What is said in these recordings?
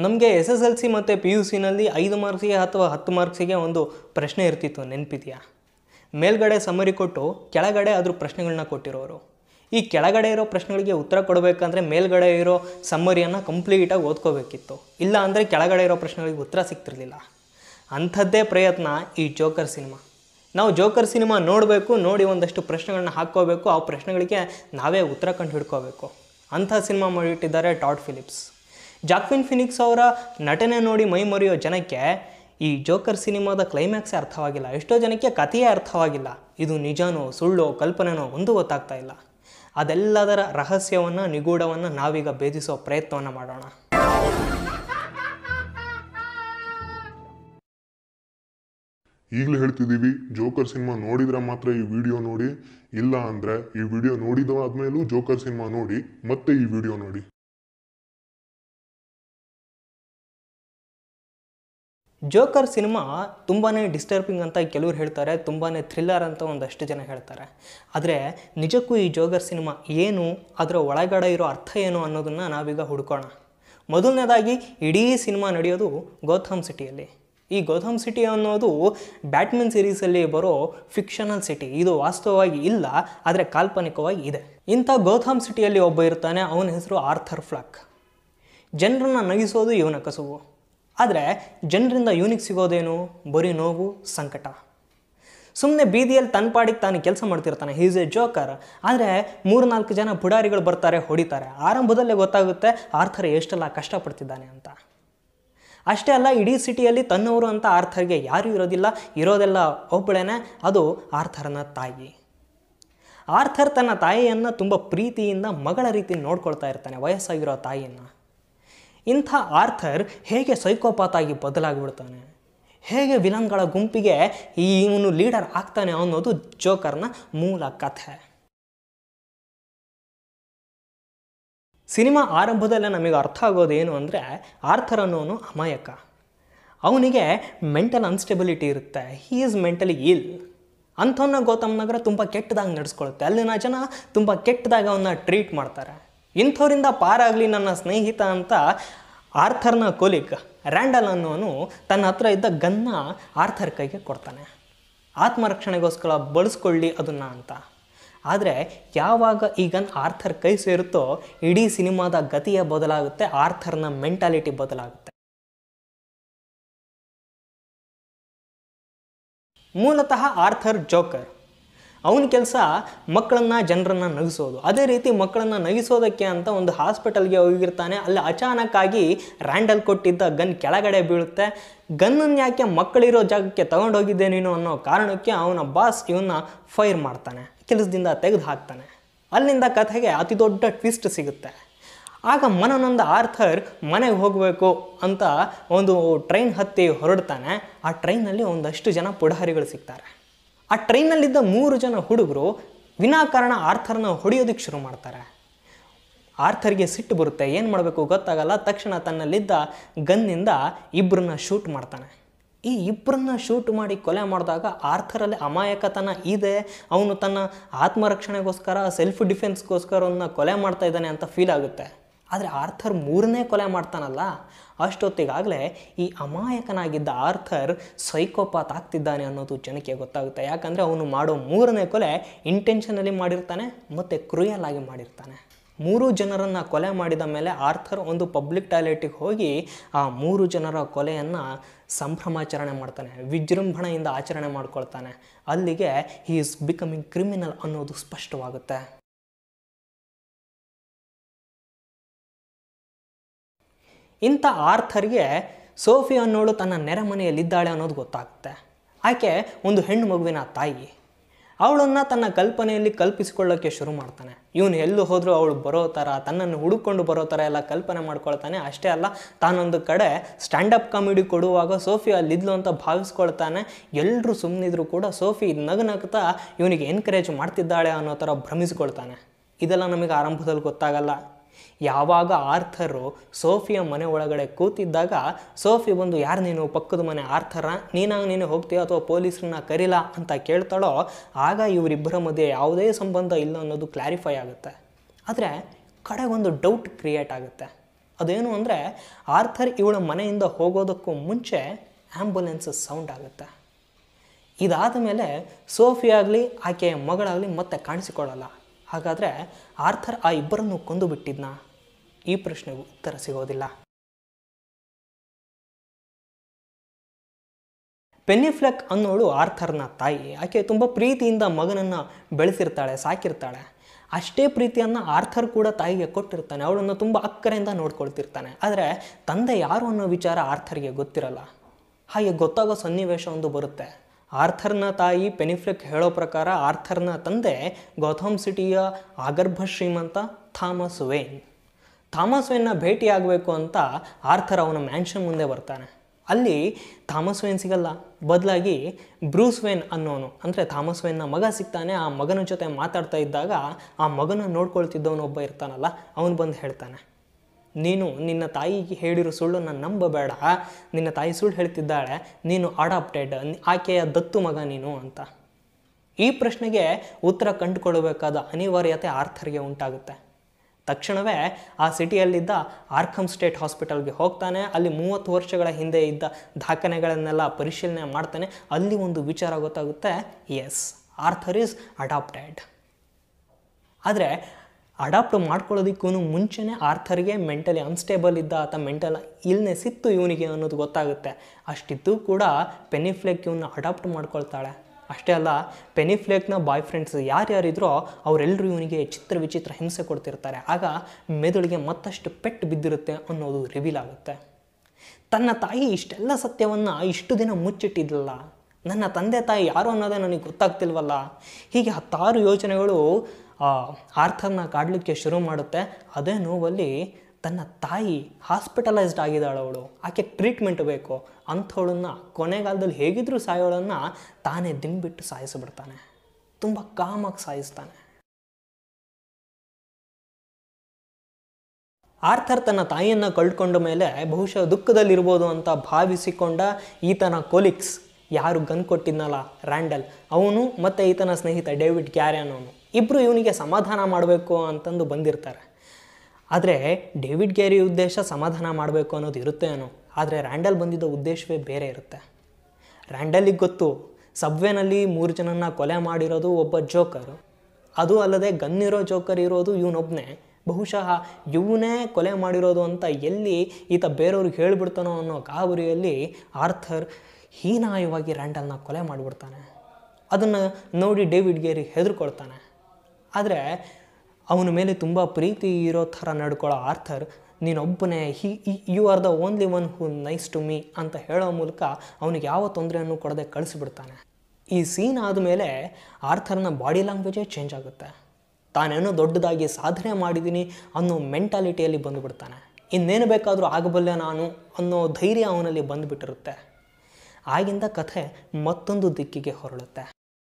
ನಮಗೆ S S L C ಮತ್ತು P U ಸಿನಲ್ಲಿ ಐದು ಮಾರ್ಕ್ಸಿಗೆ ಅಥವಾ ಹತ್ತು ಮಾರ್ಕ್ಸಿಗೆ ಒಂದು ಪ್ರಶ್ನೆ ಇರ್ತಿತ್ತು ನೆನಪಿದೆಯಾ ಮೇಲ್ಗಡೆ ಸಮರಿ ಕೊಟ್ಟು ಕೆಳಗಡೆ ಅದ್ರ ಪ್ರಶ್ನೆಗಳನ್ನ ಕೊಟ್ಟಿರೋರು ಈ ಕೆಳಗಡೆ ಇರೋ ಪ್ರಶ್ನೆಗಳಿಗೆ ಉತ್ತರ ಕೊಡಬೇಕಂದ್ರೆ ಮೇಲ್ಗಡೆ ಇರೋ ಸಮ್ಮರಿಯನ್ನು ಕಂಪ್ಲೀಟಾಗಿ ಓದ್ಕೋಬೇಕಿತ್ತು ಇಲ್ಲ ಅಂದರೆ ಕೆಳಗಡೆ ಇರೋ ಪ್ರಶ್ನೆಗಳಿಗೆ ಉತ್ತರ ಸಿಗ್ತಿರ್ಲಿಲ್ಲ ಅಂಥದ್ದೇ ಪ್ರಯತ್ನ ಈ ಜೋಕರ್ ಸಿನಿಮಾ ನಾವು ಜೋಕರ್ ಸಿನಿಮಾ ನೋಡಬೇಕು ನೋಡಿ ಒಂದಷ್ಟು ಪ್ರಶ್ನೆಗಳನ್ನ ಹಾಕ್ಕೋಬೇಕು ಆ ಪ್ರಶ್ನೆಗಳಿಗೆ ನಾವೇ ಉತ್ತರ ಕಂಡು ಹಿಡ್ಕೋಬೇಕು ಅಂಥ ಸಿನಿಮಾ ಮಾಡಿಟ್ಟಿದ್ದಾರೆ ಟಾಡ್ ಫಿಲಿಪ್ಸ್ ಜಾಕ್ವಿನ್ ಫಿನಿಕ್ಸ್ ಅವರ ನಟನೆ ನೋಡಿ ಮೈ ಮರೆಯೋ ಜನಕ್ಕೆ ಈ ಜೋಕರ್ ಸಿನಿಮಾದ ಕ್ಲೈಮ್ಯಾಕ್ಸೇ ಅರ್ಥವಾಗಿಲ್ಲ ಎಷ್ಟೋ ಜನಕ್ಕೆ ಕಥೆಯೇ ಅರ್ಥವಾಗಿಲ್ಲ ಇದು ನಿಜನೋ ಸುಳ್ಳೋ ಕಲ್ಪನೆನೋ ಒಂದು ಗೊತ್ತಾಗ್ತಾ ಇಲ್ಲ ಅದೆಲ್ಲದರ ರಹಸ್ಯವನ್ನು ನಿಗೂಢವನ್ನು ನಾವೀಗ ಭೇದಿಸೋ ಪ್ರಯತ್ನವನ್ನು ಮಾಡೋಣ ಈಗಲೇ ಹೇಳ್ತಿದ್ದೀವಿ ಜೋಕರ್ ಸಿನಿಮಾ ನೋಡಿದ್ರೆ ಮಾತ್ರ ಈ ವಿಡಿಯೋ ನೋಡಿ ಇಲ್ಲ ಅಂದ್ರೆ ಈ ವಿಡಿಯೋ ನೋಡಿದಾದ್ಮೇಲೂ ಜೋಕರ್ ಸಿನಿಮಾ ನೋಡಿ ಮತ್ತೆ ಈ ವಿಡಿಯೋ ನೋಡಿ ಜೋಕರ್ ಸಿನಿಮಾ ತುಂಬಾ ಡಿಸ್ಟರ್ಬಿಂಗ್ ಅಂತ ಕೆಲವ್ರು ಹೇಳ್ತಾರೆ ತುಂಬಾ ಥ್ರಿಲ್ಲರ್ ಅಂತ ಒಂದಷ್ಟು ಜನ ಹೇಳ್ತಾರೆ ಆದರೆ ನಿಜಕ್ಕೂ ಈ ಜೋಕರ್ ಸಿನಿಮಾ ಏನು ಅದರ ಒಳಗಡೆ ಇರೋ ಅರ್ಥ ಏನು ಅನ್ನೋದನ್ನು ನಾವೀಗ ಹುಡ್ಕೋಣ ಮೊದಲನೇದಾಗಿ ಇಡೀ ಸಿನಿಮಾ ನಡೆಯೋದು ಗೋಥಮ್ ಸಿಟಿಯಲ್ಲಿ ಈ ಗೋಥಮ್ ಸಿಟಿ ಅನ್ನೋದು ಬ್ಯಾಟ್ಮನ್ ಸೀರೀಸಲ್ಲಿ ಬರೋ ಫಿಕ್ಷನಲ್ ಸಿಟಿ ಇದು ವಾಸ್ತವವಾಗಿ ಇಲ್ಲ ಆದರೆ ಕಾಲ್ಪನಿಕವಾಗಿ ಇದೆ ಇಂಥ ಗೋಥಮ್ ಸಿಟಿಯಲ್ಲಿ ಒಬ್ಬ ಇರ್ತಾನೆ ಅವನ ಹೆಸರು ಆರ್ಥರ್ ಫ್ಲಾಕ್ ಜನರನ್ನ ನಗಿಸೋದು ಇವನ ಕಸುಬು ಆದರೆ ಜನರಿಂದ ಇವನಿಗೆ ಸಿಗೋದೇನು ಬರೀ ನೋವು ಸಂಕಟ ಸುಮ್ಮನೆ ಬೀದಿಯಲ್ಲಿ ತನ್ನ ಪಾಡಿಗೆ ತಾನು ಕೆಲಸ ಮಾಡ್ತಿರ್ತಾನೆ ಹೀಸ್ ಎ ಜೋಕರ್ ಆದರೆ ಮೂರು ನಾಲ್ಕು ಜನ ಪುಡಾರಿಗಳು ಬರ್ತಾರೆ ಹೊಡಿತಾರೆ ಆರಂಭದಲ್ಲೇ ಗೊತ್ತಾಗುತ್ತೆ ಆರ್ಥರ್ ಎಷ್ಟೆಲ್ಲ ಕಷ್ಟಪಡ್ತಿದ್ದಾನೆ ಅಂತ ಅಷ್ಟೇ ಅಲ್ಲ ಇಡೀ ಸಿಟಿಯಲ್ಲಿ ತನ್ನವರು ಅಂತ ಆರ್ಥರ್ಗೆ ಯಾರೂ ಇರೋದಿಲ್ಲ ಇರೋದೆಲ್ಲ ಒಬ್ಬಳೇನೆ ಅದು ಆರ್ಥರ್ನ ತಾಯಿ ಆರ್ಥರ್ ತನ್ನ ತಾಯಿಯನ್ನು ತುಂಬ ಪ್ರೀತಿಯಿಂದ ಮಗಳ ರೀತಿ ನೋಡ್ಕೊಳ್ತಾ ಇರ್ತಾನೆ ವಯಸ್ಸಾಗಿರೋ ತಾಯಿಯನ್ನು ಇಂಥ ಆರ್ಥರ್ ಹೇಗೆ ಸೈಕೋಪಾತ್ ಆಗಿ ಬದಲಾಗಿಬಿಡ್ತಾನೆ ಹೇಗೆ ವಿಲನ್ಗಳ ಗುಂಪಿಗೆ ಈ ಇವನು ಲೀಡರ್ ಆಗ್ತಾನೆ ಅನ್ನೋದು ಜೋಕರ್ನ ಮೂಲ ಕಥೆ ಸಿನಿಮಾ ಆರಂಭದಲ್ಲೇ ನಮಗೆ ಅರ್ಥ ಆಗೋದು ಏನು ಅಂದರೆ ಆರ್ಥರ್ ಅನ್ನೋನು ಅಮಾಯಕ ಅವನಿಗೆ ಮೆಂಟಲ್ ಅನ್ಸ್ಟೆಬಿಲಿಟಿ ಇರುತ್ತೆ ಹೀ ಈಸ್ ಮೆಂಟಲಿ ಇಲ್ ಅಂಥವನ್ನ ಗೌತಮ್ ನಗರ ತುಂಬ ಕೆಟ್ಟದಾಗಿ ನಡೆಸ್ಕೊಳುತ್ತೆ ಅಲ್ಲಿನ ಜನ ತುಂಬ ಕೆಟ್ಟದಾಗಿ ಅವನ್ನ ಟ್ರೀಟ್ ಮಾಡ್ತಾರೆ ಇಂಥವರಿಂದ ಪಾರಾಗಲಿ ನನ್ನ ಸ್ನೇಹಿತ ಅಂತ ಆರ್ಥರ್ನ ಕೊಲಿಗ್ ರ್ಯಾಂಡಲ್ ಅನ್ನೋನು ತನ್ನ ಹತ್ರ ಇದ್ದ ಗನ್ನ ಆರ್ಥರ್ ಕೈಗೆ ಕೊಡ್ತಾನೆ ಆತ್ಮರಕ್ಷಣೆಗೋಸ್ಕರ ಬಳಸ್ಕೊಳ್ಳಿ ಅದನ್ನು ಅಂತ ಆದರೆ ಯಾವಾಗ ಈ ಗನ್ ಆರ್ಥರ್ ಕೈ ಸೇರುತ್ತೋ ಇಡೀ ಸಿನಿಮಾದ ಗತಿಯ ಬದಲಾಗುತ್ತೆ ಆರ್ಥರ್ನ ಮೆಂಟಾಲಿಟಿ ಬದಲಾಗುತ್ತೆ ಮೂಲತಃ ಆರ್ಥರ್ ಜೋಕರ್ ಅವನ ಕೆಲಸ ಮಕ್ಕಳನ್ನ ಜನರನ್ನ ನಗಿಸೋದು ಅದೇ ರೀತಿ ಮಕ್ಕಳನ್ನ ನಗಿಸೋದಕ್ಕೆ ಅಂತ ಒಂದು ಹಾಸ್ಪಿಟಲ್ಗೆ ಹೋಗಿರ್ತಾನೆ ಅಲ್ಲಿ ಅಚಾನಕ್ಕಾಗಿ ರ್ಯಾಂಡಲ್ ಕೊಟ್ಟಿದ್ದ ಗನ್ ಕೆಳಗಡೆ ಬೀಳುತ್ತೆ ಗನ್ನನ್ನು ಯಾಕೆ ಮಕ್ಕಳಿರೋ ಜಾಗಕ್ಕೆ ತಗೊಂಡೋಗಿದ್ದೆ ನೀನು ಅನ್ನೋ ಕಾರಣಕ್ಕೆ ಅವನ ಬಾಸ್ ಇವನ್ನ ಫೈರ್ ಮಾಡ್ತಾನೆ ಕೆಲಸದಿಂದ ತೆಗೆದು ಹಾಕ್ತಾನೆ ಅಲ್ಲಿಂದ ಕಥೆಗೆ ಅತಿ ದೊಡ್ಡ ಟ್ವಿಸ್ಟ್ ಸಿಗುತ್ತೆ ಆಗ ಮನನೊಂದ ಆರ್ಥರ್ ಮನೆಗೆ ಹೋಗಬೇಕು ಅಂತ ಒಂದು ಟ್ರೈನ್ ಹತ್ತಿ ಹೊರಡ್ತಾನೆ ಆ ಟ್ರೈನಲ್ಲಿ ಒಂದಷ್ಟು ಜನ ಪುಢಾರಿಗಳು ಸಿಗ್ತಾರೆ ಆ ಟ್ರೈನಲ್ಲಿದ್ದ ಮೂರು ಜನ ಹುಡುಗರು ವಿನಾಕಾರಣ ಆರ್ಥರ್ನ ಹೊಡೆಯೋದಕ್ಕೆ ಶುರು ಮಾಡ್ತಾರೆ ಆರ್ಥರ್ಗೆ ಸಿಟ್ಟು ಬರುತ್ತೆ ಏನು ಮಾಡಬೇಕು ಗೊತ್ತಾಗಲ್ಲ ತಕ್ಷಣ ತನ್ನಲ್ಲಿದ್ದ ಗನ್ನಿಂದ ಇಬ್ಬರನ್ನ ಶೂಟ್ ಮಾಡ್ತಾನೆ ಈ ಇಬ್ಬರನ್ನ ಶೂಟ್ ಮಾಡಿ ಕೊಲೆ ಮಾಡಿದಾಗ ಆರ್ಥರಲ್ಲಿ ಅಮಾಯಕತನ ಇದೆ ಅವನು ತನ್ನ ಆತ್ಮರಕ್ಷಣೆಗೋಸ್ಕರ ಸೆಲ್ಫ್ ಡಿಫೆನ್ಸ್ಗೋಸ್ಕರ ಅವನ್ನ ಕೊಲೆ ಮಾಡ್ತಾ ಇದ್ದಾನೆ ಅಂತ ಫೀಲ್ ಆಗುತ್ತೆ ಆದರೆ ಆರ್ಥರ್ ಮೂರನೇ ಕೊಲೆ ಮಾಡ್ತಾನಲ್ಲ ಅಷ್ಟೊತ್ತಿಗಾಗಲೇ ಈ ಅಮಾಯಕನಾಗಿದ್ದ ಆರ್ಥರ್ ಸೈಕೋಪಾತ್ ಆಗ್ತಿದ್ದಾನೆ ಅನ್ನೋದು ಜನಕ್ಕೆ ಗೊತ್ತಾಗುತ್ತೆ ಯಾಕಂದರೆ ಅವನು ಮಾಡೋ ಮೂರನೇ ಕೊಲೆ ಇಂಟೆನ್ಷನಲ್ಲಿ ಮಾಡಿರ್ತಾನೆ ಮತ್ತು ಕ್ರೂಯಲ್ ಆಗಿ ಮಾಡಿರ್ತಾನೆ ಮೂರು ಜನರನ್ನು ಕೊಲೆ ಮಾಡಿದ ಮೇಲೆ ಆರ್ಥರ್ ಒಂದು ಪಬ್ಲಿಕ್ ಟಾಯ್ಲೆಟಿಗೆ ಹೋಗಿ ಆ ಮೂರು ಜನರ ಕೊಲೆಯನ್ನು ಸಂಭ್ರಮಾಚರಣೆ ಮಾಡ್ತಾನೆ ವಿಜೃಂಭಣೆಯಿಂದ ಆಚರಣೆ ಮಾಡ್ಕೊಳ್ತಾನೆ ಅಲ್ಲಿಗೆ ಹಿ ಈಸ್ ಬಿಕಮಿಂಗ್ ಕ್ರಿಮಿನಲ್ ಅನ್ನೋದು ಸ್ಪಷ್ಟವಾಗುತ್ತೆ ಇಂಥ ಆರ್ಥರ್ಗೆ ಸೋಫಿ ಅನ್ನೋಳು ತನ್ನ ನೆರೆಮನೆಯಲ್ಲಿದ್ದಾಳೆ ಅನ್ನೋದು ಗೊತ್ತಾಗುತ್ತೆ ಆಕೆ ಒಂದು ಹೆಣ್ಣು ಮಗುವಿನ ತಾಯಿ ಅವಳನ್ನು ತನ್ನ ಕಲ್ಪನೆಯಲ್ಲಿ ಕಲ್ಪಿಸಿಕೊಳ್ಳೋಕ್ಕೆ ಶುರು ಮಾಡ್ತಾನೆ ಇವನು ಎಲ್ಲೂ ಹೋದರೂ ಅವಳು ಬರೋ ಥರ ತನ್ನನ್ನು ಹುಡುಕೊಂಡು ಬರೋ ಥರ ಎಲ್ಲ ಕಲ್ಪನೆ ಮಾಡ್ಕೊಳ್ತಾನೆ ಅಷ್ಟೇ ಅಲ್ಲ ತಾನೊಂದು ಕಡೆ ಸ್ಟ್ಯಾಂಡಪ್ ಕಾಮಿಡಿ ಕೊಡುವಾಗ ಸೋಫಿ ಅಲ್ಲಿದ್ಲು ಅಂತ ಭಾವಿಸ್ಕೊಳ್ತಾನೆ ಎಲ್ಲರೂ ಸುಮ್ಮನಿದ್ರು ಕೂಡ ಸೋಫಿ ನಗು ನಗ್ತಾ ಇವನಿಗೆ ಎನ್ಕರೇಜ್ ಮಾಡ್ತಿದ್ದಾಳೆ ಅನ್ನೋ ಥರ ಭ್ರಮಿಸ್ಕೊಳ್ತಾನೆ ಇದೆಲ್ಲ ನಮಗೆ ಆರಂಭದಲ್ಲಿ ಗೊತ್ತಾಗಲ್ಲ ಯಾವಾಗ ಆರ್ಥರು ಸೋಫಿಯ ಮನೆ ಒಳಗಡೆ ಕೂತಿದ್ದಾಗ ಸೋಫಿ ಬಂದು ಯಾರು ನೀನು ಪಕ್ಕದ ಮನೆ ಆರ್ಥರ ನೀನಾಗ ನೀನು ಹೋಗ್ತೀಯ ಅಥವಾ ಪೊಲೀಸರನ್ನ ಕರೀಲ ಅಂತ ಕೇಳ್ತಾಳೋ ಆಗ ಇವರಿಬ್ಬರ ಮಧ್ಯೆ ಯಾವುದೇ ಸಂಬಂಧ ಇಲ್ಲ ಅನ್ನೋದು ಕ್ಲಾರಿಫೈ ಆಗುತ್ತೆ ಆದರೆ ಕಡೆಗೊಂದು ಡೌಟ್ ಕ್ರಿಯೇಟ್ ಆಗುತ್ತೆ ಅದೇನು ಅಂದರೆ ಆರ್ಥರ್ ಇವಳ ಮನೆಯಿಂದ ಹೋಗೋದಕ್ಕೂ ಮುಂಚೆ ಆ್ಯಂಬುಲೆನ್ಸ್ ಸೌಂಡ್ ಆಗುತ್ತೆ ಇದಾದ ಮೇಲೆ ಸೋಫಿ ಆಗಲಿ ಆಕೆಯ ಮಗಳಾಗಲಿ ಮತ್ತೆ ಕಾಣಿಸಿಕೊಳ್ಳಲ್ಲ ಹಾಗಾದರೆ ಆರ್ಥರ್ ಆ ಇಬ್ಬರನ್ನು ಕೊಂದು ಬಿಟ್ಟಿದ್ನಾ ಈ ಪ್ರಶ್ನೆಗೂ ಉತ್ತರ ಸಿಗೋದಿಲ್ಲ ಪೆನ್ನಿಫ್ಲೆಕ್ ಅನ್ನೋಳು ಆರ್ಥರ್ನ ತಾಯಿ ಆಕೆ ತುಂಬ ಪ್ರೀತಿಯಿಂದ ಮಗನನ್ನು ಬೆಳೆಸಿರ್ತಾಳೆ ಸಾಕಿರ್ತಾಳೆ ಅಷ್ಟೇ ಪ್ರೀತಿಯನ್ನು ಆರ್ಥರ್ ಕೂಡ ತಾಯಿಗೆ ಕೊಟ್ಟಿರ್ತಾನೆ ಅವಳನ್ನು ತುಂಬ ಅಕ್ಕರೆಯಿಂದ ನೋಡ್ಕೊಳ್ತಿರ್ತಾನೆ ಆದರೆ ತಂದೆ ಯಾರು ಅನ್ನೋ ವಿಚಾರ ಆರ್ಥರ್ಗೆ ಗೊತ್ತಿರಲ್ಲ ಹಾಗೆ ಗೊತ್ತಾಗೋ ಸನ್ನಿವೇಶ ಒಂದು ಬರುತ್ತೆ ಆರ್ಥರ್ನ ತಾಯಿ ಪೆನಿಫ್ಲೆಕ್ ಹೇಳೋ ಪ್ರಕಾರ ಆರ್ಥರ್ನ ತಂದೆ ಗೌತಮ್ ಸಿಟಿಯ ಆಗರ್ಭ ಶ್ರೀಮಂತ ಥಾಮಸ್ ವೇನ್ ಥಾಮಸ್ ವೇನ್ನ ಭೇಟಿಯಾಗಬೇಕು ಅಂತ ಆರ್ಥರ್ ಅವನ ಮ್ಯಾನ್ಷನ್ ಮುಂದೆ ಬರ್ತಾನೆ ಅಲ್ಲಿ ಥಾಮಸ್ ವೇನ್ ಸಿಗಲ್ಲ ಬದಲಾಗಿ ಬ್ರೂಸ್ ವೇನ್ ಅನ್ನೋನು ಅಂದರೆ ಥಾಮಸ್ ವೇನ್ನ ಮಗ ಸಿಗ್ತಾನೆ ಆ ಮಗನ ಜೊತೆ ಮಾತಾಡ್ತಾ ಇದ್ದಾಗ ಆ ಮಗನ ನೋಡ್ಕೊಳ್ತಿದ್ದವನು ಒಬ್ಬ ಇರ್ತಾನಲ್ಲ ಅವನು ಬಂದು ಹೇಳ್ತಾನೆ ನೀನು ನಿನ್ನ ತಾಯಿಗೆ ಹೇಳಿರೋ ಸುಳ್ಳನ್ನು ನಂಬಬೇಡ ನಿನ್ನ ತಾಯಿ ಸುಳ್ಳು ಹೇಳ್ತಿದ್ದಾಳೆ ನೀನು ಅಡಾಪ್ಟೆಡ್ ಆಕೆಯ ದತ್ತು ಮಗ ನೀನು ಅಂತ ಈ ಪ್ರಶ್ನೆಗೆ ಉತ್ತರ ಕಂಡುಕೊಳ್ಳಬೇಕಾದ ಅನಿವಾರ್ಯತೆ ಆರ್ಥರ್ಗೆ ಉಂಟಾಗುತ್ತೆ ತಕ್ಷಣವೇ ಆ ಸಿಟಿಯಲ್ಲಿದ್ದ ಆರ್ಖಮ್ ಸ್ಟೇಟ್ ಹಾಸ್ಪಿಟಲ್ಗೆ ಹೋಗ್ತಾನೆ ಅಲ್ಲಿ ಮೂವತ್ತು ವರ್ಷಗಳ ಹಿಂದೆ ಇದ್ದ ದಾಖಲೆಗಳನ್ನೆಲ್ಲ ಪರಿಶೀಲನೆ ಮಾಡ್ತಾನೆ ಅಲ್ಲಿ ಒಂದು ವಿಚಾರ ಗೊತ್ತಾಗುತ್ತೆ ಎಸ್ ಆರ್ಥರ್ ಈಸ್ ಅಡಾಪ್ಟೆಡ್ ಆದರೆ ಅಡಾಪ್ಟ್ ಮಾಡ್ಕೊಳ್ಳೋದಕ್ಕೂ ಮುಂಚೆನೇ ಆರ್ಥರ್ಗೆ ಮೆಂಟಲಿ ಅನ್ಸ್ಟೇಬಲ್ ಇದ್ದ ಆತ ಮೆಂಟಲ್ ಇಲ್ನೆಸ್ ಇತ್ತು ಇವನಿಗೆ ಅನ್ನೋದು ಗೊತ್ತಾಗುತ್ತೆ ಅಷ್ಟಿದ್ದು ಕೂಡ ಪೆನಿಫ್ಲೆಕ್ ಇವನ್ನ ಅಡಾಪ್ಟ್ ಮಾಡ್ಕೊಳ್ತಾಳೆ ಅಷ್ಟೇ ಅಲ್ಲ ಪೆನಿಫ್ಲೇಕ್ನ ಬಾಯ್ ಫ್ರೆಂಡ್ಸ್ ಯಾರ್ಯಾರಿದ್ರೋ ಅವರೆಲ್ಲರೂ ಇವನಿಗೆ ಚಿತ್ರ ವಿಚಿತ್ರ ಹಿಂಸೆ ಕೊಡ್ತಿರ್ತಾರೆ ಆಗ ಮೆದುಳಿಗೆ ಮತ್ತಷ್ಟು ಪೆಟ್ಟು ಬಿದ್ದಿರುತ್ತೆ ಅನ್ನೋದು ರಿವೀಲ್ ಆಗುತ್ತೆ ತನ್ನ ತಾಯಿ ಇಷ್ಟೆಲ್ಲ ಸತ್ಯವನ್ನು ಇಷ್ಟು ದಿನ ಮುಚ್ಚಿಟ್ಟಿದ್ಲಲ್ಲ ನನ್ನ ತಂದೆ ತಾಯಿ ಯಾರು ಅನ್ನೋದೇ ನನಗೆ ಗೊತ್ತಾಗ್ತಿಲ್ವಲ್ಲ ಹೀಗೆ ಹತ್ತಾರು ಯೋಚನೆಗಳು ಆರ್ಥರ್ನ ಕಾಡಲಿಕ್ಕೆ ಶುರು ಮಾಡುತ್ತೆ ಅದೇ ನೋವಲ್ಲಿ ತನ್ನ ತಾಯಿ ಹಾಸ್ಪಿಟಲೈಸ್ಡ್ ಆಗಿದ್ದಾಳು ಅವಳು ಆಕೆ ಟ್ರೀಟ್ಮೆಂಟ್ ಬೇಕು ಅಂಥವಳನ್ನ ಕೊನೆಗಾಲದಲ್ಲಿ ಹೇಗಿದ್ರೂ ಸಾಯೋಳನ್ನು ತಾನೇ ದಿಂಬಿಟ್ಟು ಸಾಯಿಸಿಬಿಡ್ತಾನೆ ತುಂಬ ಕಾಮಾಗಿ ಸಾಯಿಸ್ತಾನೆ ಆರ್ಥರ್ ತನ್ನ ತಾಯಿಯನ್ನು ಕಳ್ಕೊಂಡ ಮೇಲೆ ಬಹುಶಃ ದುಃಖದಲ್ಲಿರ್ಬೋದು ಅಂತ ಭಾವಿಸಿಕೊಂಡ ಈತನ ಕೊಲಿಕ್ಸ್ ಯಾರು ಗನ್ ಕೊಟ್ಟಿದ್ನಲ್ಲ ರ್ಯಾಂಡಲ್ ಅವನು ಮತ್ತು ಈತನ ಸ್ನೇಹಿತ ಡೇವಿಡ್ ಗ್ಯಾರ್ಯಾನ್ ಅವನು ಇಬ್ಬರು ಇವನಿಗೆ ಸಮಾಧಾನ ಮಾಡಬೇಕು ಅಂತಂದು ಬಂದಿರ್ತಾರೆ ಆದರೆ ಡೇವಿಡ್ ಗ್ಯಾರಿ ಉದ್ದೇಶ ಸಮಾಧಾನ ಮಾಡಬೇಕು ಅನ್ನೋದು ಇರುತ್ತೆ ಏನೋ ಆದರೆ ರ್ಯಾಂಡಲ್ ಬಂದಿದ್ದ ಉದ್ದೇಶವೇ ಬೇರೆ ಇರುತ್ತೆ ರ್ಯಾಂಡಲಿಗೆ ಗೊತ್ತು ಸಬ್ವೆನಲ್ಲಿ ಮೂರು ಜನನ್ನ ಕೊಲೆ ಮಾಡಿರೋದು ಒಬ್ಬ ಜೋಕರು ಅದು ಅಲ್ಲದೆ ಗನ್ನಿರೋ ಜೋಕರ್ ಇರೋದು ಇವನೊಬ್ಬನೇ ಬಹುಶಃ ಇವನೇ ಕೊಲೆ ಮಾಡಿರೋದು ಅಂತ ಎಲ್ಲಿ ಈತ ಬೇರೆಯವ್ರಿಗೆ ಹೇಳಿಬಿಡ್ತಾನೋ ಅನ್ನೋ ಗಾಬರಿಯಲ್ಲಿ ಆರ್ಥರ್ ಹೀನಾಯವಾಗಿ ರ್ಯಾಂಡಲ್ನ ಕೊಲೆ ಮಾಡಿಬಿಡ್ತಾನೆ ಅದನ್ನು ನೋಡಿ ಡೇವಿಡ್ ಗೇರಿ ಹೆದರ್ಕೊಳ್ತಾನೆ ಆದರೆ ಅವನ ಮೇಲೆ ತುಂಬ ಪ್ರೀತಿ ಇರೋ ಥರ ನಡ್ಕೊಳ್ಳೋ ಆರ್ಥರ್ ನೀನೊಬ್ಬನೇ he you are the only one who nice to me ಅಂತ ಹೇಳೋ ಮೂಲಕ ಅವನಿಗೆ ಯಾವ ತೊಂದರೆಯನ್ನು ಕೊಡದೆ ಕಳಿಸಿಬಿಡ್ತಾನೆ ಈ ಸೀನ್ ಆದಮೇಲೆ ಆರ್ಥರ್ನ ಬಾಡಿ ಲ್ಯಾಂಗ್ವೇಜೇ ಚೇಂಜ್ ಆಗುತ್ತೆ ತಾನೇನೋ ದೊಡ್ಡದಾಗಿ ಸಾಧನೆ ಮಾಡಿದ್ದೀನಿ ಅನ್ನೋ ಮೆಂಟಾಲಿಟಿಯಲ್ಲಿ ಬಂದುಬಿಡ್ತಾನೆ ಇನ್ನೇನು ಬೇಕಾದರೂ ಆಗಬಲ್ಲೆ ನಾನು ಅನ್ನೋ ಧೈರ್ಯ ಅವನಲ್ಲಿ ಬಂದುಬಿಟ್ಟಿರುತ್ತೆ ಆಗಿಂದ ಕಥೆ ಮತ್ತೊಂದು ದಿಕ್ಕಿಗೆ ಹೊರಳುತ್ತೆ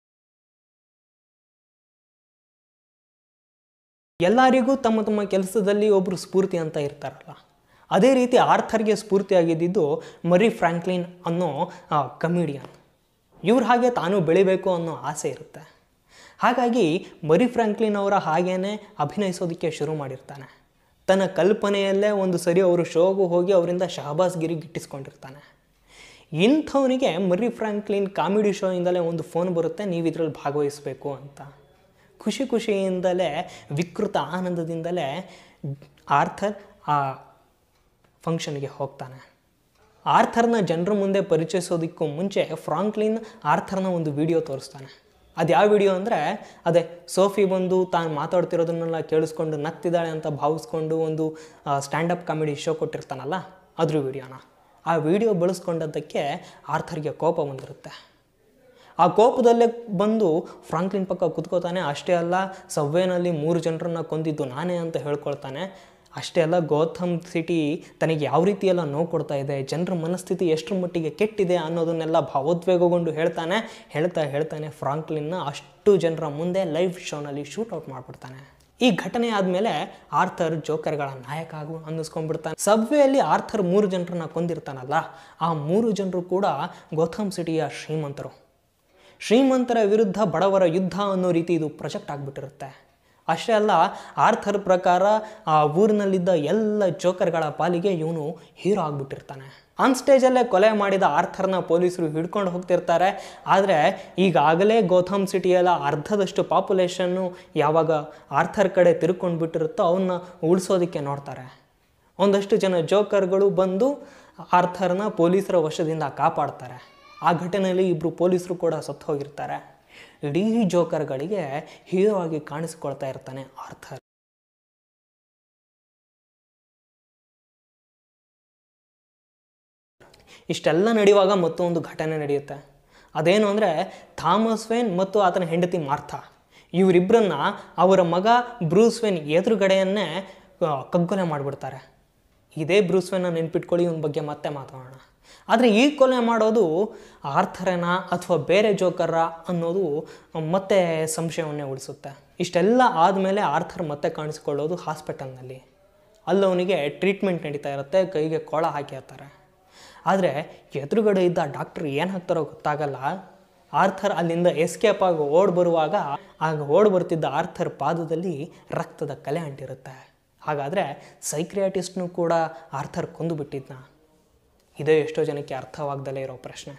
ಎಲ್ಲರಿಗೂ ತಮ್ಮ ತಮ್ಮ ಕೆಲಸದಲ್ಲಿ ಒಬ್ಬರು ಸ್ಫೂರ್ತಿ ಅಂತ ಇರ್ತಾರಲ್ಲ ಅದೇ ರೀತಿ ಆರ್ಥರ್ಗೆ ಸ್ಫೂರ್ತಿಯಾಗಿದ್ದು ಮರಿ ಫ್ರ್ಯಾಂಕ್ಲಿನ್ ಅನ್ನೋ ಕಮಿಡಿಯನ್ ಇವ್ರ ಹಾಗೆ ತಾನು ಬೆಳಿಬೇಕು ಅನ್ನೋ ಆಸೆ ಇರುತ್ತೆ ಹಾಗಾಗಿ ಮರಿ ಫ್ರ್ಯಾಂಕ್ಲಿನ್ ಅವರ ಹಾಗೇನೆ ಅಭಿನಯಿಸೋದಕ್ಕೆ ಶುರು ಮಾಡಿರ್ತಾನೆ ತನ್ನ ಕಲ್ಪನೆಯಲ್ಲೇ ಒಂದು ಸರಿ ಅವರು ಶೋಗೂ ಹೋಗಿ ಅವರಿಂದ ಶಹಬಾಸ್ಗಿರಿ ಗಿಟ್ಟಿಸ್ಕೊಂಡಿರ್ತಾನೆ ಇಂಥವನಿಗೆ ಮರಿ ಫ್ರ್ಯಾಂಕ್ಲಿನ್ ಕಾಮಿಡಿ ಶೋಯಿಂದಲೇ ಒಂದು ಫೋನ್ ಬರುತ್ತೆ ನೀವು ಇದರಲ್ಲಿ ಭಾಗವಹಿಸಬೇಕು ಅಂತ ಖುಷಿ ಖುಷಿಯಿಂದಲೇ ವಿಕೃತ ಆನಂದದಿಂದಲೇ ಆರ್ಥರ್ ಆ ಫಂಕ್ಷನ್ಗೆ ಹೋಗ್ತಾನೆ ಆರ್ಥರ್ನ ಜನರ ಮುಂದೆ ಪರಿಚಯಿಸೋದಕ್ಕೂ ಮುಂಚೆ ಫ್ರಾಂಕ್ಲಿನ್ ಆರ್ಥರ್ನ ಒಂದು ವಿಡಿಯೋ ತೋರಿಸ್ತಾನೆ ಅದು ಯಾವ ವಿಡಿಯೋ ಅಂದರೆ ಅದೇ ಸೋಫಿ ಬಂದು ತಾನು ಮಾತಾಡ್ತಿರೋದನ್ನೆಲ್ಲ ಕೇಳಿಸ್ಕೊಂಡು ನಗ್ತಿದ್ದಾಳೆ ಅಂತ ಭಾವಿಸ್ಕೊಂಡು ಒಂದು ಸ್ಟ್ಯಾಂಡಪ್ ಕಾಮಿಡಿ ಶೋ ಕೊಟ್ಟಿರ್ತಾನಲ್ಲ ಅದ್ರ ವಿಡಿಯೋನ ಆ ವಿಡಿಯೋ ಬಳಸ್ಕೊಂಡದ್ದಕ್ಕೆ ಆರ್ಥರ್ಗೆ ಕೋಪ ಬಂದಿರುತ್ತೆ ಆ ಕೋಪದಲ್ಲೇ ಬಂದು ಫ್ರಾಂಕ್ಲಿನ್ ಪಕ್ಕ ಕುತ್ಕೋತಾನೆ ಅಷ್ಟೇ ಅಲ್ಲ ಸಬ್ವೇನಲ್ಲಿ ಮೂರು ಜನರನ್ನ ಕೊಂದಿದ್ದು ನಾನೇ ಅಂತ ಹೇಳ್ಕೊಳ್ತಾನೆ ಅಷ್ಟೇ ಅಲ್ಲ ಗೌತಮ್ ಸಿಟಿ ತನಗೆ ಯಾವ ರೀತಿ ಎಲ್ಲ ನೋವು ಕೊಡ್ತಾ ಇದೆ ಜನರ ಮನಸ್ಥಿತಿ ಎಷ್ಟರ ಮಟ್ಟಿಗೆ ಕೆಟ್ಟಿದೆ ಅನ್ನೋದನ್ನೆಲ್ಲ ಭಾವೋದ್ವೇಗಗೊಂಡು ಹೇಳ್ತಾನೆ ಹೇಳ್ತಾ ಹೇಳ್ತಾನೆ ಫ್ರಾಂಕ್ಲಿನ್ನ ಅಷ್ಟು ಜನರ ಮುಂದೆ ಲೈವ್ ಶೋನಲ್ಲಿ ಶೂಟೌಟ್ ಮಾಡಿಬಿಡ್ತಾನೆ ಈ ಘಟನೆ ಆದಮೇಲೆ ಆರ್ಥರ್ ಜೋಕರ್ಗಳ ನಾಯಕ ಆಗು ಅನ್ನಿಸ್ಕೊಂಡ್ಬಿಡ್ತಾನೆ ಸಬ್ವೆಯಲ್ಲಿ ಆರ್ಥರ್ ಮೂರು ಜನರನ್ನ ಕೊಂದಿರ್ತಾನಲ್ಲ ಆ ಮೂರು ಜನರು ಕೂಡ ಗೌತಮ್ ಸಿಟಿಯ ಶ್ರೀಮಂತರು ಶ್ರೀಮಂತರ ವಿರುದ್ಧ ಬಡವರ ಯುದ್ಧ ಅನ್ನೋ ರೀತಿ ಇದು ಪ್ರೊಜೆಕ್ಟ್ ಆಗಿಬಿಟ್ಟಿರುತ್ತೆ ಅಷ್ಟೇ ಅಲ್ಲ ಆರ್ಥರ್ ಪ್ರಕಾರ ಆ ಊರಿನಲ್ಲಿದ್ದ ಎಲ್ಲ ಜೋಕರ್ಗಳ ಪಾಲಿಗೆ ಇವನು ಹೀರೋ ಆಗ್ಬಿಟ್ಟಿರ್ತಾನೆ ಆನ್ ಸ್ಟೇಜಲ್ಲೇ ಕೊಲೆ ಮಾಡಿದ ಆರ್ಥರ್ನ ಪೊಲೀಸರು ಹಿಡ್ಕೊಂಡು ಹೋಗ್ತಿರ್ತಾರೆ ಆದರೆ ಈಗಾಗಲೇ ಗೌತಮ್ ಸಿಟಿಯಲ್ಲ ಅರ್ಧದಷ್ಟು ಪಾಪ್ಯುಲೇಷನ್ನು ಯಾವಾಗ ಆರ್ಥರ್ ಕಡೆ ತಿರ್ಕೊಂಡು ಬಿಟ್ಟಿರುತ್ತೋ ಅವನ್ನ ಉಳಿಸೋದಕ್ಕೆ ನೋಡ್ತಾರೆ ಒಂದಷ್ಟು ಜನ ಜೋಕರ್ಗಳು ಬಂದು ಆರ್ಥರ್ನ ಪೊಲೀಸರ ವಶದಿಂದ ಕಾಪಾಡ್ತಾರೆ ಆ ಘಟನೆಯಲ್ಲಿ ಇಬ್ಬರು ಪೊಲೀಸರು ಕೂಡ ಸತ್ತು ಹೋಗಿರ್ತಾರೆ ಇಡೀ ಜೋಕರ್ಗಳಿಗೆ ಹೀರೋ ಆಗಿ ಕಾಣಿಸ್ಕೊಳ್ತಾ ಇರ್ತಾನೆ ಆರ್ಥರ್ ಇಷ್ಟೆಲ್ಲ ನಡೆಯುವಾಗ ಮತ್ತೊಂದು ಘಟನೆ ನಡೆಯುತ್ತೆ ಅದೇನು ಅಂದರೆ ಥಾಮಸ್ ವೇನ್ ಮತ್ತು ಆತನ ಹೆಂಡತಿ ಮಾರ್ಥಾ ಇವರಿಬ್ಬರನ್ನ ಅವರ ಮಗ ಬ್ರೂಸ್ ವೇನ್ ಎದುರುಗಡೆಯನ್ನೇ ಆ, ಕಗ್ಗೊಲೆ ಮಾಡಿಬಿಡ್ತಾರೆ ಇದೇ ಬ್ರೂಸ್ ವೇನ್ನ ನೆನ್ಪಿಟ್ಕೊಳ್ಳಿ ಇವನ ಬಗ್ಗೆ ಮತ್ತೆ ಮಾತಾಡೋಣ ಆದರೆ ಈ ಕೊಲೆ ಮಾಡೋದು ಆರ್ಥರನ ಅಥವಾ ಬೇರೆ ಜೋಕರ ಅನ್ನೋದು ಮತ್ತೆ ಸಂಶಯವನ್ನೇ ಉಳಿಸುತ್ತೆ ಇಷ್ಟೆಲ್ಲ ಆದಮೇಲೆ ಆರ್ಥರ್ ಮತ್ತೆ ಕಾಣಿಸ್ಕೊಳ್ಳೋದು ಹಾಸ್ಪಿಟಲ್ನಲ್ಲಿ ಅಲ್ಲವನಿಗೆ ಟ್ರೀಟ್ಮೆಂಟ್ ನಡೀತಾ ಇರುತ್ತೆ ಕೈಗೆ ಕೊಳ ಹಾಕಿರ್ತಾರೆ ಆದರೆ ಎದುರುಗಡೆ ಇದ್ದ ಡಾಕ್ಟ್ರ್ ಏನು ಹಾಕ್ತಾರೋ ಗೊತ್ತಾಗಲ್ಲ ಆರ್ಥರ್ ಅಲ್ಲಿಂದ ಎಸ್ಕೇಪ್ ಆಗಿ ಓಡ್ ಬರುವಾಗ ಆಗ ಓಡ್ ಬರ್ತಿದ್ದ ಆರ್ಥರ್ ಪಾದದಲ್ಲಿ ರಕ್ತದ ಕಲೆ ಅಂಟಿರುತ್ತೆ ಹಾಗಾದರೆ ಸೈಕ್ರಿಯಾಟಿಸ್ಟ್ನು ಕೂಡ ಆರ್ಥರ್ ಕೊಂದು ಬಿಟ್ಟಿದ್ನ ಇದೇ ಎಷ್ಟೋ ಜನಕ್ಕೆ ಅರ್ಥವಾಗ್ದಲೇ ಇರೋ ಪ್ರಶ್ನೆ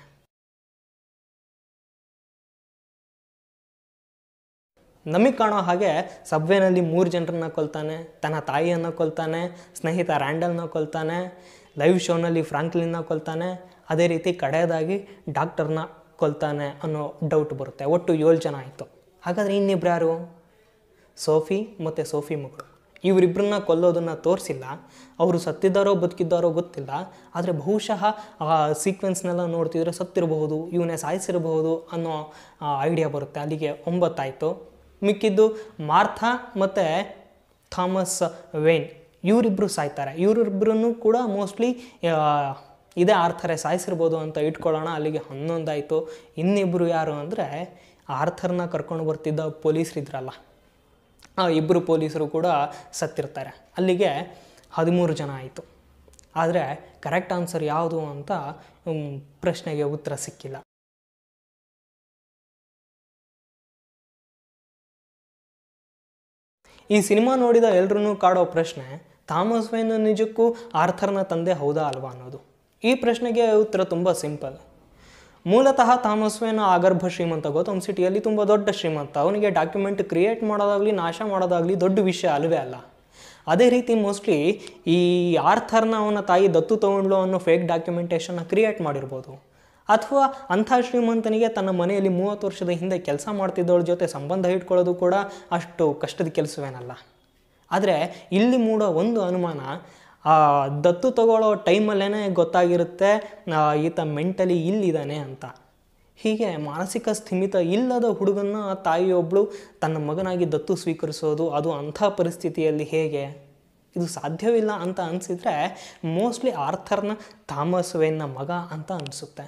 ನಮಗೆ ಕಾಣೋ ಹಾಗೆ ಸಬ್ವೇನಲ್ಲಿ ಮೂರು ಜನರನ್ನ ಕೊಲ್ತಾನೆ ತನ್ನ ತಾಯಿಯನ್ನು ಕೊಲ್ತಾನೆ ಸ್ನೇಹಿತ ರ್ಯಾಂಡಲ್ನ ಕೊಲ್ತಾನೆ ಲೈವ್ ಶೋನಲ್ಲಿ ಫ್ರಾಂಕ್ಲಿನ್ನ ಕೊಲ್ತಾನೆ ಅದೇ ರೀತಿ ಕಡೆಯದಾಗಿ ಡಾಕ್ಟರ್ನ ಕೊಲ್ತಾನೆ ಅನ್ನೋ ಡೌಟ್ ಬರುತ್ತೆ ಒಟ್ಟು ಏಳು ಜನ ಆಯಿತು ಹಾಗಾದರೆ ಇನ್ನಿಬ್ರು ಯಾರು ಸೋಫಿ ಮತ್ತು ಸೋಫಿ ಮಗಳು ಇವರಿಬ್ಬರನ್ನ ಕೊಲ್ಲೋದನ್ನು ತೋರಿಸಿಲ್ಲ ಅವರು ಸತ್ತಿದ್ದಾರೋ ಬದುಕಿದ್ದಾರೋ ಗೊತ್ತಿಲ್ಲ ಆದರೆ ಬಹುಶಃ ಆ ಸೀಕ್ವೆನ್ಸ್ನೆಲ್ಲ ನೋಡ್ತಿದ್ರೆ ಸತ್ತಿರಬಹುದು ಇವನೇ ಸಾಯಿಸಿರಬಹುದು ಅನ್ನೋ ಐಡಿಯಾ ಬರುತ್ತೆ ಅಲ್ಲಿಗೆ ಒಂಬತ್ತಾಯಿತು ಮಿಕ್ಕಿದ್ದು ಮಾರ್ಥಾ ಮತ್ತು ಥಾಮಸ್ ವೇನ್ ಇವರಿಬ್ಬರು ಸಾಯ್ತಾರೆ ಇವರಿಬ್ಬರನ್ನು ಕೂಡ ಮೋಸ್ಟ್ಲಿ ಇದೇ ಆರ್ಥರೇ ಸಾಯಿಸಿರ್ಬೋದು ಅಂತ ಇಟ್ಕೊಳ್ಳೋಣ ಅಲ್ಲಿಗೆ ಹನ್ನೊಂದಾಯಿತು ಇನ್ನಿಬ್ಬರು ಯಾರು ಅಂದರೆ ಆರ್ಥರ್ನ ಕರ್ಕೊಂಡು ಬರ್ತಿದ್ದ ಪೊಲೀಸರಿದ್ರಲ್ಲ ಆ ಇಬ್ಬರು ಪೊಲೀಸರು ಕೂಡ ಸತ್ತಿರ್ತಾರೆ ಅಲ್ಲಿಗೆ ಹದಿಮೂರು ಜನ ಆಯಿತು ಆದರೆ ಕರೆಕ್ಟ್ ಆನ್ಸರ್ ಯಾವುದು ಅಂತ ಮ್, ಪ್ರಶ್ನೆಗೆ ಉತ್ತರ ಸಿಕ್ಕಿಲ್ಲ ಈ ಸಿನಿಮಾ ನೋಡಿದ ಎಲ್ರೂ ಕಾಡೋ ಪ್ರಶ್ನೆ ಥಾಮಸ್ ವೈನ್ ನಿಜಕ್ಕೂ ಆರ್ಥರ್ನ ತಂದೆ ಹೌದಾ ಅಲ್ವಾ ಅನ್ನೋದು ಈ ಪ್ರಶ್ನೆಗೆ ಉತ್ತರ ತುಂಬ ಸಿಂಪಲ್ ಮೂಲತಃ ಥಾಮಸ್ ವೇನ್ ಆಗರ್ಭ ಶ್ರೀಮಂತ ಗೌತಮ್ ಸಿಟಿಯಲ್ಲಿ ತುಂಬ ದೊಡ್ಡ ಶ್ರೀಮಂತ ಅವನಿಗೆ ಡಾಕ್ಯುಮೆಂಟ್ ಕ್ರಿಯೇಟ್ ಮಾಡೋದಾಗಲಿ ನಾಶ ಮಾಡೋದಾಗಲಿ ದೊಡ್ಡ ವಿಷಯ ಅಲ್ವೇ ಅಲ್ಲ ಅದೇ ರೀತಿ ಮೋಸ್ಟ್ಲಿ ಈ ಆರ್ಥರ್ನ ಅವನ ತಾಯಿ ದತ್ತು ತಗೊಂಡ್ಲು ಅನ್ನೋ ಫೇಕ್ ಡಾಕ್ಯುಮೆಂಟೇಷನ್ನ ಕ್ರಿಯೇಟ್ ಮಾಡಿರ್ಬೋದು ಅಥವಾ ಅಂಥ ಶ್ರೀಮಂತನಿಗೆ ತನ್ನ ಮನೆಯಲ್ಲಿ ಮೂವತ್ತು ವರ್ಷದ ಹಿಂದೆ ಕೆಲಸ ಮಾಡ್ತಿದ್ದವಳ ಜೊತೆ ಸಂಬಂಧ ಇಟ್ಕೊಳ್ಳೋದು ಕೂಡ ಅಷ್ಟು ಕಷ್ಟದ ಕೆಲಸವೇನಲ್ಲ ಆದರೆ ಇಲ್ಲಿ ಮೂಡೋ ಒಂದು ಅನುಮಾನ ಆ ದತ್ತು ತಗೊಳ್ಳೋ ಟೈಮಲ್ಲೇ ಗೊತ್ತಾಗಿರುತ್ತೆ ಆ, ಈತ ಮೆಂಟಲಿ ಇಲ್ಲಿದ್ದಾನೆ ಅಂತ ಹೀಗೆ ಮಾನಸಿಕ ಸ್ಥಿಮಿತ ಇಲ್ಲದ ಹುಡುಗನ್ನ ಆ ತಾಯಿಯೊಬ್ಬಳು ತನ್ನ ಮಗನಾಗಿ ದತ್ತು ಸ್ವೀಕರಿಸೋದು ಅದು ಅಂಥ ಪರಿಸ್ಥಿತಿಯಲ್ಲಿ ಹೇಗೆ ಇದು ಸಾಧ್ಯವಿಲ್ಲ ಅಂತ ಅನಿಸಿದ್ರೆ ಮೋಸ್ಟ್ಲಿ ಆರ್ಥರ್ನ ಥಾಮಸ್ ವೇನ್ನ ಮಗ ಅಂತ ಅನಿಸುತ್ತೆ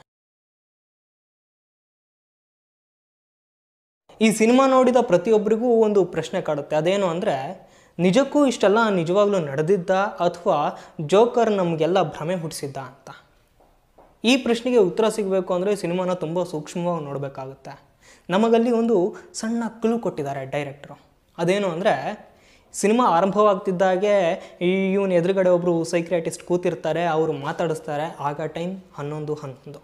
ಈ ಸಿನಿಮಾ ನೋಡಿದ ಪ್ರತಿಯೊಬ್ಬರಿಗೂ ಒಂದು ಪ್ರಶ್ನೆ ಕಾಡುತ್ತೆ ಅದೇನು ಅಂದರೆ ನಿಜಕ್ಕೂ ಇಷ್ಟೆಲ್ಲ ನಿಜವಾಗ್ಲೂ ನಡೆದಿದ್ದ ಅಥವಾ ಜೋಕರ್ ನಮಗೆಲ್ಲ ಭ್ರಮೆ ಹುಟ್ಟಿಸಿದ್ದ ಅಂತ ಈ ಪ್ರಶ್ನೆಗೆ ಉತ್ತರ ಸಿಗಬೇಕು ಅಂದರೆ ಸಿನಿಮಾನ ತುಂಬ ಸೂಕ್ಷ್ಮವಾಗಿ ನೋಡಬೇಕಾಗುತ್ತೆ ನಮಗಲ್ಲಿ ಒಂದು ಸಣ್ಣ ಕ್ಲೂ ಕೊಟ್ಟಿದ್ದಾರೆ ಡೈರೆಕ್ಟ್ರು ಅದೇನು ಅಂದರೆ ಸಿನಿಮಾ ಆರಂಭವಾಗ್ತಿದ್ದಾಗೆ ಈ ಇವನ್ ಎದುರುಗಡೆ ಒಬ್ಬರು ಸೈಕ್ರಿಯಾಟಿಸ್ಟ್ ಕೂತಿರ್ತಾರೆ ಅವರು ಮಾತಾಡಿಸ್ತಾರೆ ಆಗ ಟೈಮ್ ಹನ್ನೊಂದು ಹನ್ನೊಂದು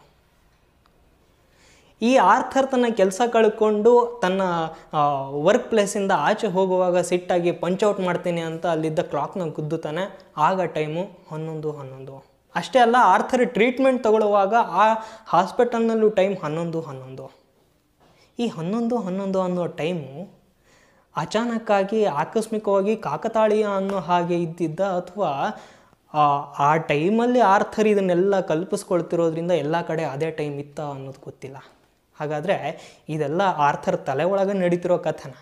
ಈ ಆರ್ಥರ್ ತನ್ನ ಕೆಲಸ ಕಳ್ಕೊಂಡು ತನ್ನ ವರ್ಕ್ ಪ್ಲೇಸಿಂದ ಆಚೆ ಹೋಗುವಾಗ ಸಿಟ್ಟಾಗಿ ಪಂಚ್ಔಟ್ ಮಾಡ್ತೀನಿ ಅಂತ ಅಲ್ಲಿದ್ದ ಕ್ಲಾಕ್ನ ಗುದ್ದುತ್ತಾನೆ ಆಗ ಟೈಮು ಹನ್ನೊಂದು ಹನ್ನೊಂದು ಅಷ್ಟೇ ಅಲ್ಲ ಆರ್ಥರ್ ಟ್ರೀಟ್ಮೆಂಟ್ ತಗೊಳ್ಳುವಾಗ ಆ ಹಾಸ್ಪಿಟಲ್ನಲ್ಲೂ ಟೈಮ್ ಹನ್ನೊಂದು ಹನ್ನೊಂದು ಈ ಹನ್ನೊಂದು ಹನ್ನೊಂದು ಅನ್ನೋ ಟೈಮು ಅಚಾನಕ್ಕಾಗಿ ಆಕಸ್ಮಿಕವಾಗಿ ಕಾಕತಾಳೀಯ ಅನ್ನೋ ಹಾಗೆ ಇದ್ದಿದ್ದ ಅಥವಾ ಆ ಟೈಮಲ್ಲಿ ಆರ್ಥರ್ ಇದನ್ನೆಲ್ಲ ಕಲ್ಪಿಸ್ಕೊಳ್ತಿರೋದ್ರಿಂದ ಎಲ್ಲ ಕಡೆ ಅದೇ ಟೈಮ್ ಇತ್ತ ಅನ್ನೋದು ಗೊತ್ತಿಲ್ಲ ಹಾಗಾದರೆ ಇದೆಲ್ಲ ಆರ್ಥರ್ ತಲೆ ಒಳಗೆ ನಡೀತಿರೋ ಕಥೆನ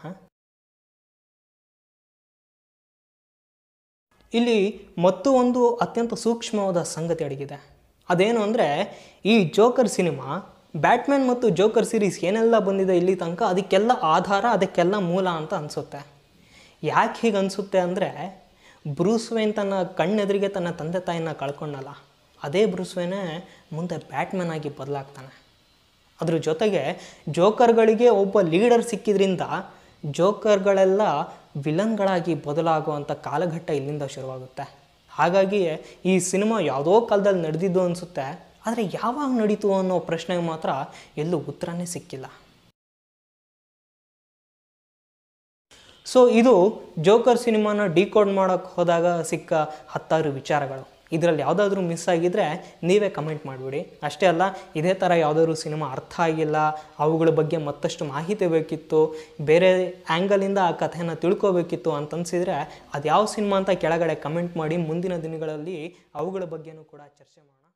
ಇಲ್ಲಿ ಮತ್ತು ಒಂದು ಅತ್ಯಂತ ಸೂಕ್ಷ್ಮವಾದ ಸಂಗತಿ ಅಡಗಿದೆ ಅದೇನು ಅಂದರೆ ಈ ಜೋಕರ್ ಸಿನಿಮಾ ಬ್ಯಾಟ್ಮ್ಯಾನ್ ಮತ್ತು ಜೋಕರ್ ಸೀರೀಸ್ ಏನೆಲ್ಲ ಬಂದಿದೆ ಇಲ್ಲಿ ತನಕ ಅದಕ್ಕೆಲ್ಲ ಆಧಾರ ಅದಕ್ಕೆಲ್ಲ ಮೂಲ ಅಂತ ಅನಿಸುತ್ತೆ ಯಾಕೆ ಹೀಗೆ ಅನಿಸುತ್ತೆ ಅಂದರೆ ಬ್ರೂಸ್ ವೇನ್ ತನ್ನ ಕಣ್ಣೆದುರಿಗೆ ತನ್ನ ತಂದೆ ತಾಯಿನ ಕಳ್ಕೊಂಡಲ್ಲ ಅದೇ ಬ್ರೂಸ್ ವೇನೇ ಮುಂದೆ ಬ್ಯಾಟ್ಮ್ಯಾನ್ ಆಗಿ ಬದಲಾಗ್ತಾನೆ ಅದ್ರ ಜೊತೆಗೆ ಜೋಕರ್ಗಳಿಗೆ ಒಬ್ಬ ಲೀಡರ್ ಸಿಕ್ಕಿದ್ರಿಂದ ಜೋಕರ್ಗಳೆಲ್ಲ ವಿಲನ್ಗಳಾಗಿ ಬದಲಾಗುವಂಥ ಕಾಲಘಟ್ಟ ಇಲ್ಲಿಂದ ಶುರುವಾಗುತ್ತೆ ಹಾಗಾಗಿ ಈ ಸಿನಿಮಾ ಯಾವುದೋ ಕಾಲದಲ್ಲಿ ನಡೆದಿದ್ದು ಅನಿಸುತ್ತೆ ಆದರೆ ಯಾವಾಗ ನಡೀತು ಅನ್ನೋ ಪ್ರಶ್ನೆಗೆ ಮಾತ್ರ ಎಲ್ಲೂ ಉತ್ತರನೇ ಸಿಕ್ಕಿಲ್ಲ ಸೊ ಇದು ಜೋಕರ್ ಸಿನಿಮಾನ ಡಿಕೋಡ್ ಮಾಡೋಕ್ಕೆ ಹೋದಾಗ ಸಿಕ್ಕ ಹತ್ತಾರು ವಿಚಾರಗಳು ಇದರಲ್ಲಿ ಯಾವುದಾದ್ರೂ ಮಿಸ್ ಆಗಿದ್ರೆ ನೀವೇ ಕಮೆಂಟ್ ಮಾಡಿಬಿಡಿ ಅಷ್ಟೇ ಅಲ್ಲ ಇದೇ ಥರ ಯಾವುದಾದ್ರೂ ಸಿನಿಮಾ ಅರ್ಥ ಆಗಿಲ್ಲ ಅವುಗಳ ಬಗ್ಗೆ ಮತ್ತಷ್ಟು ಮಾಹಿತಿ ಬೇಕಿತ್ತು ಬೇರೆ ಆ್ಯಂಗಲಿಂದ ಆ ಕಥೆನ ತಿಳ್ಕೊಬೇಕಿತ್ತು ಅಂತ ಅನ್ಸಿದ್ರೆ ಅದು ಯಾವ ಸಿನಿಮಾ ಅಂತ ಕೆಳಗಡೆ ಕಮೆಂಟ್ ಮಾಡಿ ಮುಂದಿನ ದಿನಗಳಲ್ಲಿ ಅವುಗಳ ಬಗ್ಗೆನೂ ಕೂಡ ಚರ್ಚೆ ಮಾಡೋಣ